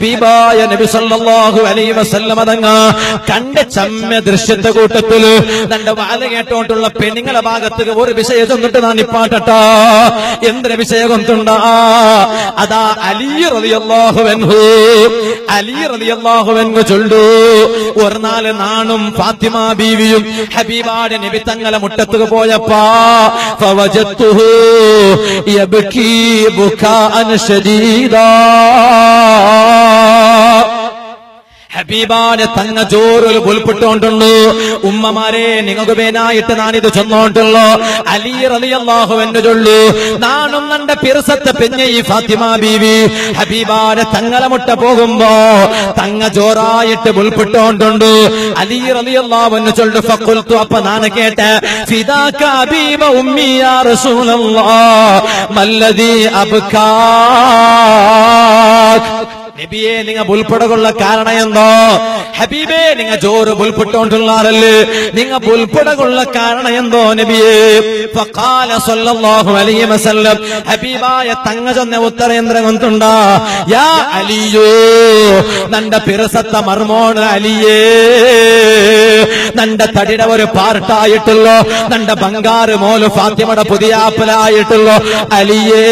ഹബീബായ നബി സല്ലല്ലാഹു അലൈഹി വസല്ലമ തങ്ങ കണ്ട ചമ്യ ദൃശ്യത്തെ കൂട്ടത്തില് തന്റെ വാല കേട്ടോണ്ടുള്ള പെണ്ണുങ്ങളെ ഭാഗത്ത് ഒരു വിഷയം ചെന്നിട്ട് ഞാൻ ഇപ്പാട്ടട്ടാ എന്തിന് വിഷയം കൊണ്ടുണ്ടാ അതാ അലി റളിയല്ലാഹു അൻഹു അലി റളിയല്ലാഹു അൻഹു ചൊല്ലു ഒരു നാല് നാണും ഫാത്തിമ ബീവിയും ഹബീബാടെ നബി തങ്ങളെ മുറ്റത്ത് പോയപ്പാ ഫവജത്തുഹു യബ്കി ബുകാഅൻ ശദീദാ ഹബീബാനെ തങ്ങ ജോറൊരു പുൽപ്പെട്ടുകൊണ്ടുള്ളൂ ഉമ്മമാരെ നിങ്ങൾക്ക് പേനായിട്ട് ഞാനിത് ചെന്നോണ്ടുള്ളൂ അലി റളിയല്ലാഹു എന്ന് ചൊല്ലു നാണും നന്റെ പിറസത്തെ പെഞ്ഞ ഈ ഫാത്തിമ ബീവി ഹബീബാനെ തങ്ങളെ മുട്ട പോകുമ്പോ തങ്ങ ജോറായിട്ട് പുൽപ്പെട്ടുകൊണ്ടുണ്ട് അലി റളിയല്ലാഹു എന്ന് ചൊല്ലു ഫഖുൽതു അപ്പൊ നാണ് കേട്ട് ഫിദാക ഹബീബ ഉമ്മി യാ റസൂലല്ലാഹ് മല്ലദി അബ്കാ നബിയെ നിങ്ങ പുൽപ്പടകൊള്ള കാരണം എന്തോ ഹബീബേ നിങ്ങ ജോറ് പുൽപ്പിട്ടോണ്ടുള്ളാറല്ലേ നിങ്ങ പുൽപ്പടകൊള്ള കാരണം എന്തോ നബിയെ ഫഖാല സല്ലല്ലാഹു അലൈഹി വസല്ലം ഹബീബായ തങ്ങ ചൊന്ന ഉത്തരേന്ദ്രൻ കൊണ്ടുണ്ടാ യാ അലിയോ നന്റെ പിറസത്ത മർമോണ് അലിയേ നന്റെ തടിയുടെ ഒരു പാർട്ടായിട്ടുള്ളോ നന്റെ ബംഗാറ് മോല് ഫാത്തിമയുടെ പുതിയ ആപ്പലായിട്ടുള്ളോ അലിയേ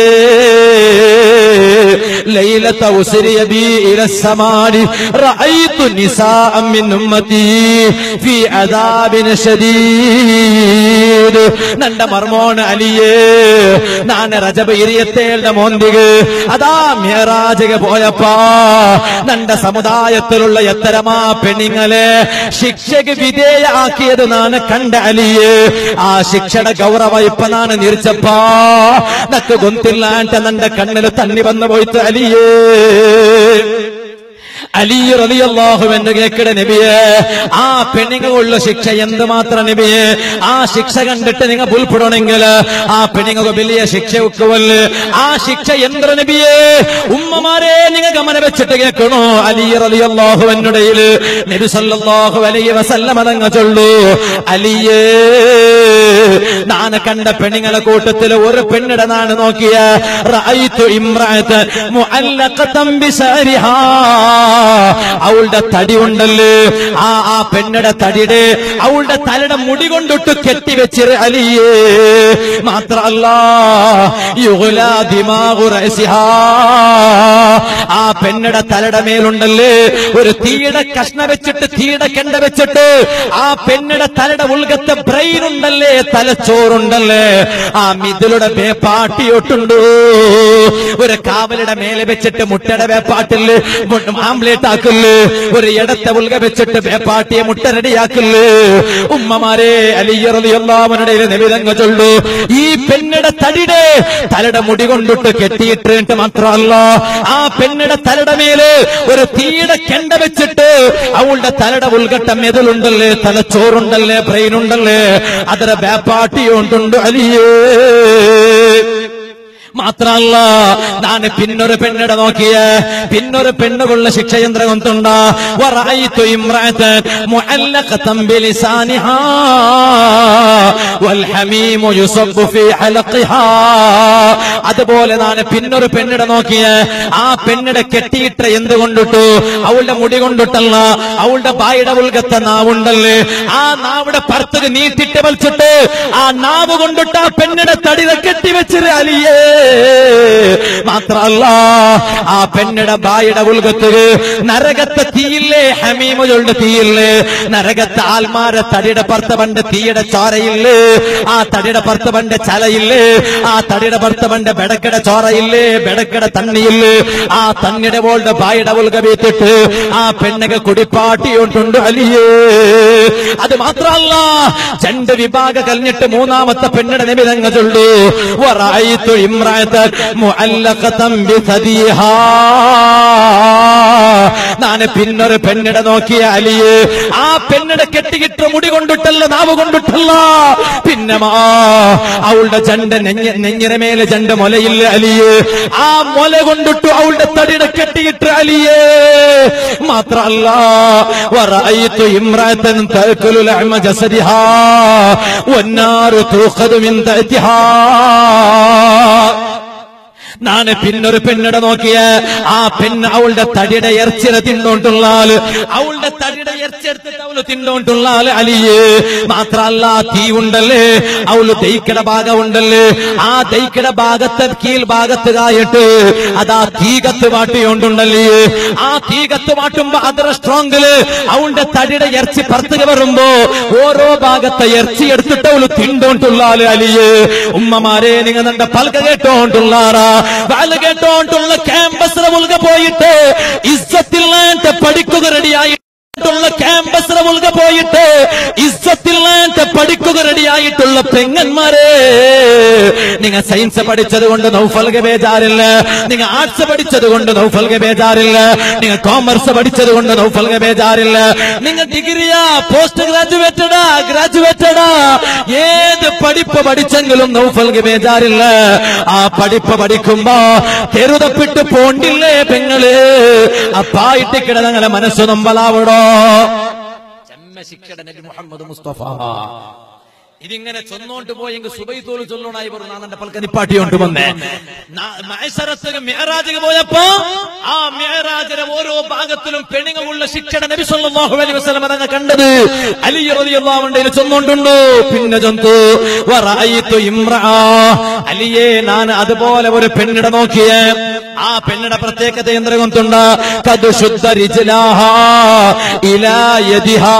ലൈലത്ത ഉസരിയ بي إلى السماء رأيت نساء من أمتي في عذاب شديد നന്റെ മർമോണ് അലിയേ നാന് രജബ ഇരിയത്തേളുടെ മോന്തിക് അതാ മേറാജക പോയപ്പാ നന്റെ സമുദായത്തിലുള്ള എത്തരമാ പെണ്ണുങ്ങളെ ശിക്ഷയ്ക്ക് വിധേയാക്കിയത് നാണ് കണ്ട അലിയേ ആ ശിക്ഷയുടെ ഗൗരവ ഇപ്പൊ നാണ് നിരിച്ചപ്പാ നക്ക് ഗൊന്തില്ലാണ്ട് നന്റെ കണ്ണിൽ തണ്ണി വന്നു പോയിട്ട് അലിയേ അലി റളിയല്ലാഹു എന്ന് കേക്കട നബിയെ ആ പെണ്ണുങ്ങളുള്ള ശിക്ഷ എന്തുമാത്രം നബിയെ ആ ശിക്ഷ കണ്ടിട്ട് നിങ്ങൾ പുൽപ്പെടണമെങ്കിൽ ആ പെണ്ണുങ്ങൾക്ക് വലിയ ശിക്ഷ ഉക്കുവല്ല് ആ ശിക്ഷ എന്ത്ര നബിയെ ഉമ്മമാരെ നിങ്ങൾ ഗമനം വെച്ചിട്ട് കേൾക്കണോ അലി റളിയല്ലാഹു എന്നിടയില് നബി സല്ലല്ലാഹു അലൈഹി വസല്ലം അതങ്ങ് ചൊല്ലു അലിയേ നാന് കണ്ട പെണ്ണുങ്ങളെ കൂട്ടത്തിൽ ഒരു പെണ്ണിടെ നാണ് നോക്കിയ റഅയ്തു ഇമ്രാത്ത് മുഅല്ലഖതൻ ബിസരിഹാ അവളുടെ തടി ഉണ്ടല്ലേ ആ ആ പെണ്ണയുടെ തടിയുടെ അവളുടെ തലയുടെ മുടി കൊണ്ടിട്ട് കെട്ടിവെച്ചിര് അലിയേ മാത്രല്ല യുഗുലാ ദിമാഗു റഅസിഹാ. ആ പെണ്ണയുടെ തലയുടെ മേലുണ്ടല്ലേ ഒരു തീയുടെ കഷ്ണ വെച്ചിട്ട് തീയുടെ കെണ്ട വെച്ചിട്ട് ആ പെണ്ണയുടെ തലയുടെ ഉൾഗത്തെ ബ്രെയിൻ ഉണ്ടല്ലേ തലച്ചോറുണ്ടല്ലേ ആ മിതിലുടെ വേപ്പാട്ടിയൊട്ടുണ്ടോ ഒരു കാവലുടെ മേലെ വെച്ചിട്ട് മുട്ടയുടെ വേപ്പാട്ടില് ആംപ്ലേറ്റ് ആക്കില്ലേ ഒരു ഇടത്തെ ഉൾക വെച്ചിട്ട് വേപ്പാട്ടിയെ മുട്ട റെഡിയാക്കില്ലേ ഉമ്മമാരെ അലിയറിയാമനുടെ നിവിധങ്ങ ചൊല്ലു ഈ പെണ്ണിടെ തടിയുടെ തലയുടെ മുടി കൊണ്ടിട്ട് കെട്ടിയിട്ടിട്ട് മാത്രമല്ല ആ പെണ്ണിടെ തലയുടെ മേല് ഒരു തീയുടെ കെണ്ട വെച്ചിട്ട് അവളുടെ തലയുടെ ഉൾഘട്ടം മെതിലുണ്ടല്ലേ തലച്ചോറുണ്ടല്ലേ ബ്രെയിൻ ഉണ്ടല്ലേ അതിലെ വേപ്പാട്ടിയുണ്ടുണ്ട് അലിയേ മാത്രല്ല ഞാൻ പിന്നൊരു പെണ്ണിടെ നോക്കിയ പിന്നൊരു പെണ്ണുകളുള്ള ശിക്ഷയന്ത്രം കൊണ്ടുണ്ട വറഅയ്തു ഇമ്രാതൻ മുഅല്ലഖതൻ ബിലിസാനിഹാ വൽഹമീമു യുസബ്ബു ഫീ ഹലഖിഹാ അതുപോലെ ഞാൻ പിന്നൊരു പെണ്ണിടെ നോക്കിയ ആ പെണ്ണിടെ കെട്ടിയിട്ട എന്തുകൊണ്ടിട്ടു അവളുടെ മുടി കൊണ്ടിട്ടല്ല അവളുടെ ബായുടെ ഉൾഗത്തെ നാവുണ്ടല്ലേ ആ നാവിടെ പർത്തത് നീട്ടിട്ട് വലിച്ചിട്ട് ആ നാവ് കൊണ്ടിട്ട് ആ പെണ്ണിടെ തടിത കെട്ടിവെച്ചത് അലിയേ മാത്രല്ല ആ പെണ്ണിടെ ബായുടെ ഉൾഗത്ത് നരകത്തെ തീയില്ലേ ഹമീമുകളുടെ തീയില്ലേ നരകത്തെ ആൽമാരെ തടിയുടെ പർത്തവണ്ട് തീയുടെ ചോരയില്ലേ ആ തടിയുടെ പർത്തവണ്ട് ചലയില്ലേ ആ തടിയുടെ പർത്തവണ്ട് ബെടക്കട ചോരയില്ലേ ബെടക്കട തണ്ണിയില്ലേ ആ തണ്ണിയുടെ പോളുടെ ബായുടെ ഉൾഗ വീത്തിട്ട് ആ പെണ്ണുക കുടിപ്പാട്ടിയുണ്ടുണ്ട് അലിയേ അത് മാത്രല്ല രണ്ട് വിഭാഗ കഴിഞ്ഞിട്ട് മൂന്നാമത്തെ പെണ്ണിടെ നിമിതങ്ങ ചൊല്ലു വറായിത്തു ഇമ്രായത്ത് മുഅല്ലഖതൻ ബിസദിഹാ നാന് പിന്നൊരു പെണ്ണിടെ നോക്കിയ അലിയേ ആ പെണ്ണിടെ കെട്ടിക്കിട്ട മുടി കൊണ്ടിട്ടല്ല നാവ് കൊണ്ടിട്ടല്ല പിന്നെ മാ അവളുടെ ചണ്ട നെഞ്ഞ നെഞ്ഞിന മേലെ ചണ്ട മുലയില്ല അലിയേ ആ മുല കൊണ്ടിട്ടു അവളുടെ തടിയുടെ കെട്ടിയിട്ട് അലിയേ മാത്രല്ല വറഅയ്തു ഇമ്രാതൻ തഅകുലു ലഹ്മ ജസദിഹാ വന്നാറു തൂഖദു മിൻ തഅതിഹാ നാണ് പിന്നൊരു പെണ്ണിടെ നോക്കിയ ആ പെണ്ണ് അവളുടെ തടിയുടെ ഇറച്ചിനെ തിന്നോണ്ടുള്ള ആള് അവളുടെ തടിയുടെ ഇറച്ചി എടുത്തിട്ട് അവള് തിന്നോണ്ടുള്ള ആള് അലിയേ മാത്രല്ല തീ ഉണ്ടല്ലേ അവള് ദൈക്കട ഭാഗം ഉണ്ടല്ലേ ആ ദൈക്കട ഭാഗത്തെ കീഴ് ഭാഗത്ത് കായിട്ട് അതാ തീ കത്ത് മാട്ടിയോണ്ടുണ്ടല്ലേ ആ തീ കത്ത് മാട്ടുമ്പോ അതര സ്ട്രോങ്ങില് അവളുടെ തടിയുടെ ഇറച്ചി പുറത്തുക വരുമ്പോ ഓരോ ഭാഗത്തെ ഇറച്ചി എടുത്തിട്ട് അവള് തിണ്ടോണ്ടുള്ള ആള് അലിയേ ഉമ്മമാരെ നിങ്ങൾ നിന്റെ പൽക കേട്ടോണ്ടുള്ളാറാ വാല കേട്ടോണ്ടുള്ള ക്യാമ്പസിലെ ഉൾക പോയിട്ട് ഇസ്സത്തില്ലാണ്ട് പഠിക്കുക റെഡിയായി ുള്ള ക്യാമ്പസിലെ ഉൾക പോയിട്ട് ഇസ്സത്തില്ലാണ്ട് പഠിക്കുക റെഡിയായിട്ടുള്ള പെങ്ങന്മാരെ നിങ്ങൾ സയൻസ് പഠിച്ചത് കൊണ്ട് നൗഫൽക ബേജാറില്ല നിങ്ങൾ ആർട്സ് പഠിച്ചത് കൊണ്ട് നൗഫൽക ബേജാറില്ല നിങ്ങൾ കോമേഴ്സ് പഠിച്ചത് കൊണ്ട് നൗഫൽക ബേജാറില്ല നിങ്ങൾ ഡിഗ്രിയാ പോസ്റ്റ് ഗ്രാജുവേറ്റഡാ ഗ്രാജുവേറ്റഡാ ഏത് പഠിപ്പ് പഠിച്ചെങ്കിലും നൗഫൽക ബേജാറില്ല ആ പഠിപ്പ് പഠിക്കുമ്പോ തെരുതപ്പിട്ട് പോണ്ടില്ലേ പെങ്ങള് അപ്പായിട്ട് കിടന്നങ്ങനെ മനസ്സ് നമ്പലാവടോ ചെമ്മ ശിക്ഷയുടെ നബി മുഹമ്മദ് മുസ്തഫ ഇതിങ്ങനെ ചൊന്നോണ്ട് പോയെങ്കിൽ സുബൈത്തോല് ചൊല്ലണായി പറഞ്ഞു നാന്നെ പൽക്ക നിപ്പാട്ടിയോണ്ട് വന്നേ മത്സരത്തിന് മേറാജിന് പോയപ്പോ ആ മേറാജിന്റെ ഓരോ ഭാഗത്തിലും പെണ്ണുങ്ങളുള്ള ശിക്ഷയുടെ നബി സല്ലല്ലാഹു അലൈഹി വസല്ലം അതങ്ങ് കണ്ടത് അലി റളിയല്ലാഹു അൻഹു ചൊന്നോണ്ടുണ്ടു പിന്നെ ചൊന്തു വറഅയ്തു ഇംറഅ അലിയെ ഞാൻ അതുപോലെ ഒരു പെണ്ണിടെ നോക്കിയേ ആ പെണ്ണിടെ പ്രത്യേകത എന്തുകൊണ്ട് കത് ശുദ്ധ റിജ്ലാഹ ഇലാ യദിഹാ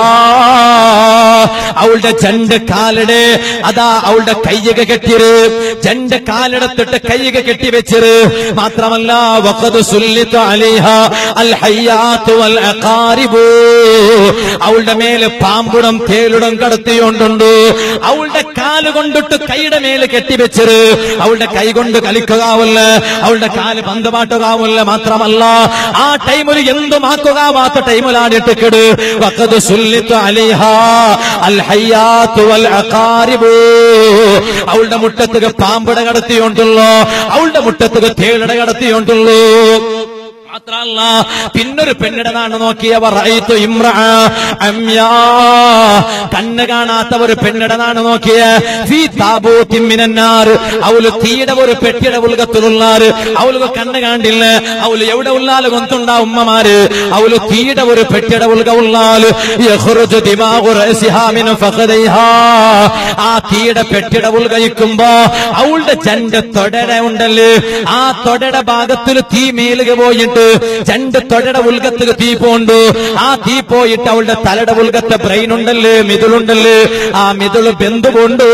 അവളുടെ രണ്ട് കാലട് അതാ അവളുടെ കയ്യൊക്കെ കെട്ടിയത് രണ്ട് കാലെടുത്തിട്ട് കയ്യൊക്കെ കെട്ടി വെച്ചത് മാത്രമല്ല വഖദ് സുല്ലിത അലൈഹ അൽ ഹയ്യാത്തു വൽ അഖാരിബു അവളുടെ മേലെ പാമ്പുടം തേലുടം കടത്തിയോണ്ടുണ്ട് അവളുടെ കാല് കൊണ്ടിട്ട് കൈയുടെ മേലെ കെട്ടിവെച്ചത് അവളുടെ കൈ കൊണ്ട് കളിക്കുകയാവില്ല അവളുടെ കാല് ബന്ധമാട്ടുകാവില്ല മാത്രമല്ല ആ ടൈമിൽ എന്തുമാക്കുകാവാത്ത ടൈമിലാണിട്ട് കെട് വഖദ് സുല്ലിത അലൈഹ അൽ ഹയ്യാത്തു വൽ അഖാരിബു അവളുടെ മുട്ടത്തുക പാമ്പട കടത്തിയോണ്ടുള്ളൂ അവളുടെ മുട്ടത്തുക തേളിട കടത്തിയോണ്ടുള്ളൂ മാത്രല്ല പിന്നൊരു പെണ്ണിടനാണ് നോക്കിയവർ റഅയ്തു ഇമ്രഅ അമ്യാ കണ്ണ് കാണാത്ത ഒരു പെണ്ണിടനാണ് നോക്കിയ ഫീ താബൂത്തിൻ മിനന്നാർ അവള് തീയുടെ ഒരു പെട്ടിയുടെ ഉൾകത്തിലുള്ളാറ് അവൾക്ക് കണ്ണ് കാണ്ടില്ല അവള് എവിടെ ഉള്ളാല് കൊന്തുണ്ട ഉമ്മമാര് അവള് തീയുടെ ഒരു പെട്ടിയുടെ ഉൾക ഉള്ളാല് യഖ്റുജു ദിമാഗു റഅസിഹാ മിൻ ഫഖദൈഹാ ആ തീയുടെ പെട്ടിയുടെ ഉൾകയിക്കുമ്പോ അവളുടെ ചണ്ട് തൊടര ഉണ്ടല്ലേ ആ തൊടര ഭാഗത്തിൽ തീ മേലുക പോയിട്ട് രണ്ട് തൊടയുടെ ഉൽഗത്ത് തീ പോണ്ട് ആ തീ പോയിട്ട് അവളുടെ തലയുടെ ഉൽഗത്തെ ബ്രെയിൻ ഉണ്ടല്ലേ മിതുളുണ്ടല്ലേ ആ മിതുള് ബന്ധുകൊണ്ട്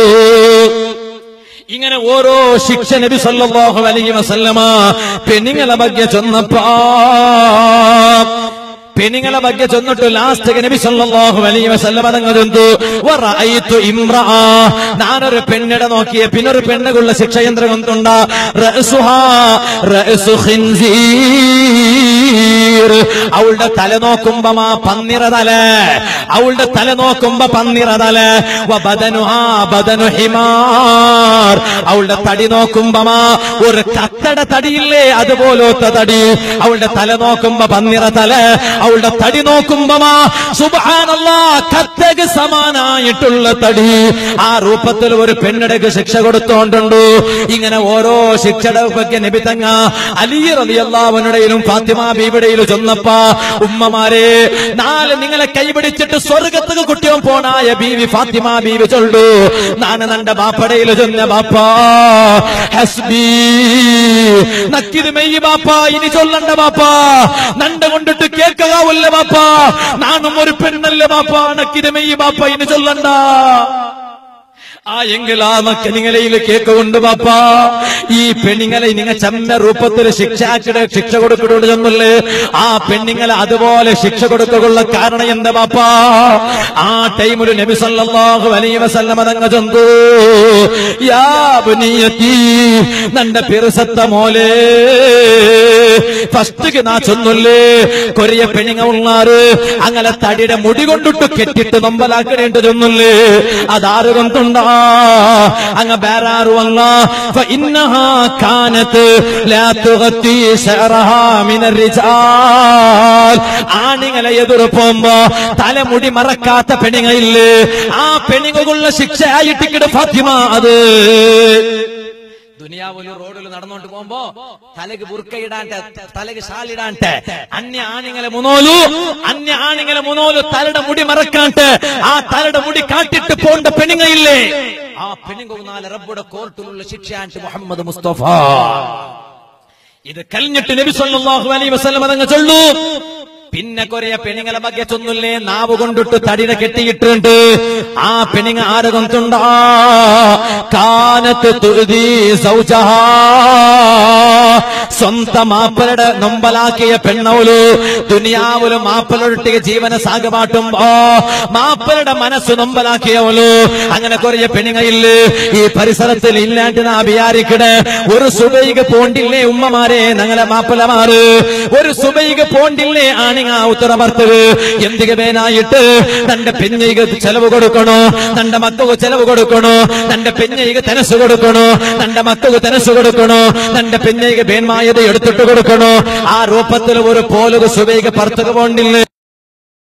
ഇങ്ങനെ ഓരോ ശിക്ഷ നബി സല്ലല്ലാഹു അലൈഹി വസല്ലമ പെണ്ണുങ്ങളെ ಬಗ್ಗೆ ചൊന്നപ്പാ പെണ്ണുങ്ങളെ ಬಗ್ಗೆ ചൊന്നിട്ട് ലാസ്റ്റ് നബി സല്ലല്ലാഹു അലൈഹി വസല്ലമ തങ്ങൾ ചൊന്തു വറഅയ്തു ഇംറഅ ഞാനൊരു പെണ്ണിടെ നോക്കിയ പിന്നൊരു പെണ്ണുള്ള ശിക്ഷ യന്ത്രം കൊണ്ടുണ്ട റഅസുഹാ റഅസു ഖിൻസീർ അവളുടെ തല നോക്കുമ്പോ ആ പന്നിറ തല അവളുടെ തല നോക്കുമ്പോ പന്നിറ തല വബദനുഹാ ബദനു ഹിമാർ അവളുടെ തടി നോക്കുമ്പോ ആ ഒരു കത്തട തടിയില്ലേ അതുപോലത്തെ തടി അവളുടെ തല നോക്കുമ്പോ പന്നിറ തല അവളുടെ തടി നോക്കുമ്പോ സുബാനല്ലാ കത്തക്ക് സമാനായിട്ടുള്ള തടി ആ രൂപത്തിൽ ഒരു പെണ്ണിടക്ക് ശിക്ഷ കൊടുത്തോണ്ടുണ്ട് ഇങ്ങനെ ഓരോ ശിക്ഷയുടെ ಬಗ್ಗೆ നബി തങ്ങ അലി റളിയല്ലാഹുവിനുടെയിലും ഫാത്തിമ ബീവിയുടെയിലും ചെന്നപ്പ ഉമ്മമാരെ നാല് നിങ്ങളെ കൈപിടിച്ചിട്ട് സ്വർഗത്തുക്ക് കുട്ടിയും പോണായ ബീവി ഫാത്തിമ ബീവി ചൊല്ലു നാന് നന്റെ ബാപ്പടയിൽ ചെന്ന ബാപ്പ ഹസ്ബി നക്കിത് മെയ്യ് ബാപ്പ ഇനി ചൊല്ലണ്ട ബാപ്പ നണ്ട കൊണ്ടിട്ട് കേൾക്കാവല്ല ബാപ്പ നാനും ഒരു പെണ്ണല്ലേ ബാപ്പ നക്കിത് മെയ്യ് ബാപ്പ ഇനി ചൊല്ലണ്ട ആ എങ്കിൽ ആ മക്കനിങ്ങളയിൽ കേക്കുകൊണ്ട് പാപ്പ ഈ പെണ്ണിങ്ങളെ നിങ്ങൾ ചമ്മ രൂപത്തിൽ ശിക്ഷാക്കിട ശിക്ഷ കൊടുക്കണോണ്ട് ചെന്നല്ലേ ആ പെണ്ണിങ്ങളെ അതുപോലെ ശിക്ഷ കൊടുക്കുള്ള കാരണം എന്താ പാപ്പ ആ ടൈമിൽ നബി സല്ലല്ലാഹു അലൈഹി വസല്ലമ തങ്ങ ചന്തു യാ ബനിയത്തി നന്റെ പിറസത്ത മോലേ ഫസ്റ്റ് നാ ചൊന്നല്ലേ കൊറിയ പെണ്ണുങ്ങ ഉള്ളാറ് അങ്ങനെ തടിയുടെ മുടി കൊണ്ടിട്ട് കെട്ടിട്ട് നമ്പലാക്കണേണ്ട് ചൊന്നല്ലേ അതാറ് കൊണ്ടുണ്ടാ അങ്ങ് വേറാറു വന്ന فإنها كانت لا تغطي شعرها من الرجال ആണുങ്ങളെ എതിർ പോകുമ്പോ തലമുടി മറക്കാത്ത പെണ്ണുങ്ങളില്ലേ ആ പെണ്ണുങ്ങളുള്ള ശിക്ഷയായിട്ട് കിട ഫാത്തിമ അത് ദുനിയാവില് റോഡിൽ നടന്നോണ്ട് പോകുമ്പോ തലക്ക് ബുർക്കയിടാണ്ട് തലക്ക് ഷാലിടാണ്ട് അന്യ ആണിങ്ങളെ മുന്നോലു അന്യ ആണിങ്ങളെ മുന്നോലു തലയുടെ മുടി മറക്കാണ്ട് ആ തലയുടെ മുടി കാട്ടിട്ട് പോണ്ട പെണ്ണുങ്ങയില്ലേ ആ പെണ്ണുങ്ങുന്നാല് റബ്ബുടെ കോർട്ടിലുള്ള ശിക്ഷയാണ്ട് മുഹമ്മദ് മുസ്തഫ ഇത് കഴിഞ്ഞിട്ട് നബി സല്ലല്ലാഹു അലൈഹി വസല്ലം അതങ്ങ് ചൊല്ലു പിന്നെ കൊറേ പെണ്ണുങ്ങളെ ಬಗ್ಗೆ ചൊന്നില്ലേ നാവ് കൊണ്ടിട്ട് തടിനെ കെട്ടിയിട്ടുണ്ട് ആ പെണ്ണുങ്ങ ആരെ കൊണ്ടുണ്ടാ കാനത്ത് തുരുതി സൗജഹാ സ്വന്തം മാപ്പലയുടെ നൊമ്പലാക്കിയ പെണ്ണവലു ദുനിയാവിലും മാപ്പലൊട്ടിക ജീവന സാഗമാട്ടുമ്പോ മാപ്പലയുടെ മനസ്സ് നൊമ്പലാക്കിയവലു അങ്ങനെ കുറേ പെണ്ണുങ്ങയില്ലേ ഈ പരിസരത്തിൽ ഇല്ലാണ്ട് നാ വിചാരിക്കണേ ഒരു സുബൈക്ക് പോണ്ടില്ലേ ഉമ്മമാരെ ഞങ്ങളെ മാപ്പലമാര് ഒരു സുബൈക്ക് പോണ്ടില്ലേ ആണിങ്ങ ഉത്തരവർത്തത് എന്തിക വേനായിട്ട് തന്റെ പെഞ്ഞയ്ക്ക് ചെലവ് കൊടുക്കണോ തന്റെ മക്കൾക്ക് ചെലവ് കൊടുക്കണോ തന്റെ പെഞ്ഞയ്ക്ക് തെനസ് കൊടുക്കണോ തന്റെ മക്കൾക്ക് തെനസ് കൊടുക്കണോ തന്റെ പെഞ്ഞയ്ക്ക് പേന്മായത് എടുത്തിട്ട് കൊടുക്കണോ ആ രൂപത്തിൽ ഒരു പോലുക സുബൈക്ക് പുറത്തുക പോണ്ടില്ലേ